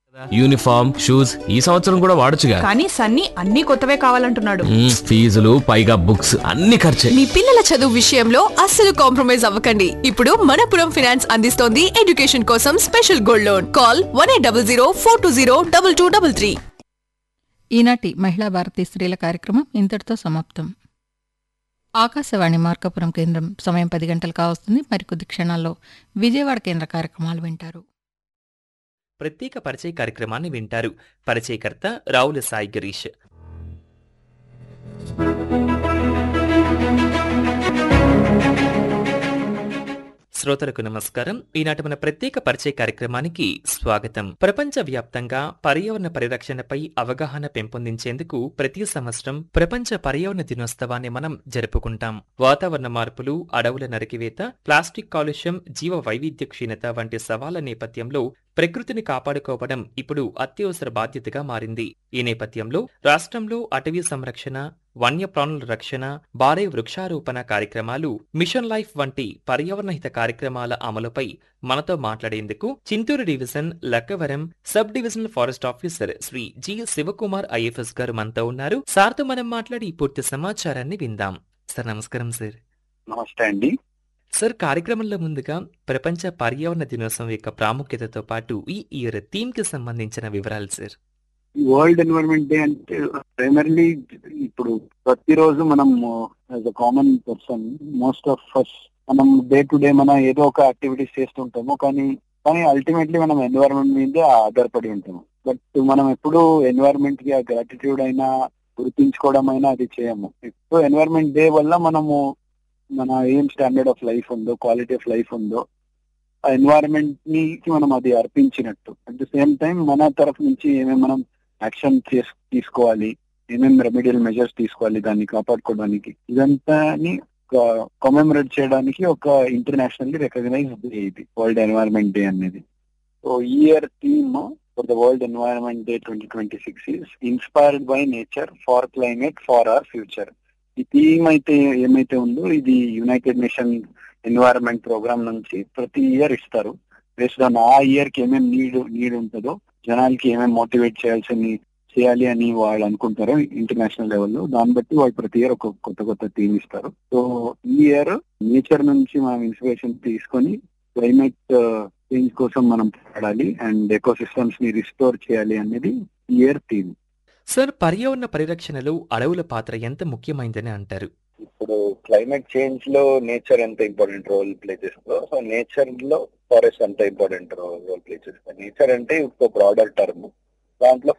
uniform shoes ఈ సంవత్సరం కూడా వాడొచ్చుగా కానీ సన్నీ అన్ని కొత్తవే కావాలంటున్నాడు మ్మ్, ఫీజులు పైగా బుక్స్ అన్ని ఖర్చే మీ పిల్లల చదువు విషయంలో అస్సలు కాంప్రమైజ్ అవ్వకండి ఇప్పుడు మనపురం ఫినాన్స్ అందిస్తోంది ఎడ్యుకేషన్ కోసం special gold loan call one eight double zero four two zero double two double three ఈనాటి మహిళా భారతి స్త్రీల కార్యక్రమం ఇంతటితో సమాప్తం ఆకాశవాణి మార్కాపురం కేంద్రం సమయం పది గంటలు కావస్తుంది మరికొద్ది క్షణాల్లో విజయవాడ కేంద్ర కార్యక్రమాలు వింటారు ప్రత్యేక పరిచయ కార్యక్రమాన్ని వింటారు పరిచయకర్త రావుల సాయి గిరీష్ శ్రోతలకు నమస్కారం ఈనాటి మన ప్రత్యేక పరిచయ కార్యక్రమానికి స్వాగతం ప్రపంచ వ్యాప్తంగా పర్యావరణ పరిరక్షణపై అవగాహన పెంపొందించేందుకు ప్రతి సంవత్సరం ప్రపంచ పర్యావరణ దినోత్సవాన్ని మనం జరుపుకుంటాం వాతావరణ మార్పులు అడవుల నరికివేత ప్లాస్టిక్ కాలుష్యం జీవ వైవిధ్య క్షీణత వంటి సవాళ్ల నేపథ్యంలో ప్రకృతిని కాపాడుకోవడం ఇప్పుడు అత్యవసర బాధ్యతగా మారింది ఈ నేపథ్యంలో రాష్ట్రంలో అటవీ సంరక్షణ వన్యప్రాణుల రక్షణ భారీ వృక్షారోపణ కార్యక్రమాలు మిషన్ లైఫ్ వంటి పర్యావరణహిత కార్యక్రమాల అమలుపై మనతో మాట్లాడేందుకు Chintur division Lakkavaram sub divisional forest officer Shri G Sivakumar IFS గారు మనతో ఉన్నారు సార్తో మనం మాట్లాడి పూర్తి సమాచారాన్ని విందాం సార్ నమస్కారం సార్ నమస్తే అండి సార్ కార్యక్రమంలో ముందుగా ప్రపంచ పర్యావరణ దినోత్సవం యొక్క ప్రాముఖ్యతతో పాటు ఈ ఇయర్ థీమ్ కి సంబంధించిన వివరాలు సార్ వరల్డ్ ఎన్వైరన్మెంట్ డే అంటే ప్రైమర్లీ ఇప్పుడు ప్రతిరోజు మనం as a common person most of us మనం డే టు డే మన ఏదో ఒక యాక్టివిటీస్ చేస్తుంటాము కానీ కానీ అల్టిమేట్లీ మనం ఎన్వైరన్మెంట్ మీదే ఆధారపడి ఉంటాము బట్ మనం ఎప్పుడు ఎన్వైరన్మెంట్ కి ఆ గ్రాటిట్యూడ్ అయినా గుర్తించుకోవడం అయినా అది చేయము ఇప్పుడు ఎన్వైరన్మెంట్ డే వల్ల మనము మన ఏం స్టాండర్డ్ ఆఫ్ లైఫ్ ఉందో క్వాలిటీ ఆఫ్ లైఫ్ ఉందో ఆ ఎన్వైరన్మెంట్ ని మనం అది అర్పించినట్టు అట్ ద సేమ్ టైం మన తరఫు నుంచి ఏమేమి మనం యాక్షన్ తీసుకోవాలి ఏమేమి రెమెడియల్ మెజర్స్ తీసుకోవాలి దాన్ని కాపాడుకోవడానికి ఇదంతా కమెమరేట్ చేయడానికి ఒక ఇంటర్నేషనల్లీ రికగ్నైజ్ డే ఇది వరల్డ్ ఎన్వైరన్మెంట్ డే అనేది so year theme for the world environment day twenty twenty six is inspired by nature for climate for our future ఈ థీమ్ అయితే ఏమైతే ఉందో ఇది యునైటెడ్ నేషన్ ఎన్వైరన్మెంట్ ప్రోగ్రామ్ నుంచి ప్రతి year ఇస్తారు బేస్డ్ ఆన్ ఆ ఇయర్ కి ఏమేమి నీడ్ నీడ్ ఉంటుందో జనాలకి ఏమేమి మోటివేట్ చేయాల్సింది చేయాలి అని వాళ్ళు అనుకుంటారు ఇంటర్నేషనల్ లెవెల్లో దాన్ని బట్టి వాళ్ళు ప్రతి ఇయర్ ఒక కొత్త కొత్త థీమ్ ఇస్తారు సో ఈ ఇయర్ నేచర్ నుంచి మనం ఇన్స్పిరేషన్ తీసుకొని క్లైమేట్ చేంజ్ కోసం మనం పోరాడాలి అండ్ ఎకో సిస్టమ్స్ ని రిస్టోర్ చేయాలి అనేది ఇయర్ థీమ్ సార్ పర్యావరణ పరిరక్షణలో అడవుల పాత్ర ఎంత ముఖ్యమైందని అంటారు ఇప్పుడు క్లైమేట్ చేంజ్ లో నేచర్ ఎంత ఇంపార్టెంట్ రోల్ ప్లే చేస్తుందో సో నేచర్ లో ఫారెస్ట్ ఎంత ఇంపార్టెంట్ రోల్ ప్లే చేస్తుంది నేచర్ అంటే ఒక బ్రాడర్ టర్మ్ దాంట్లో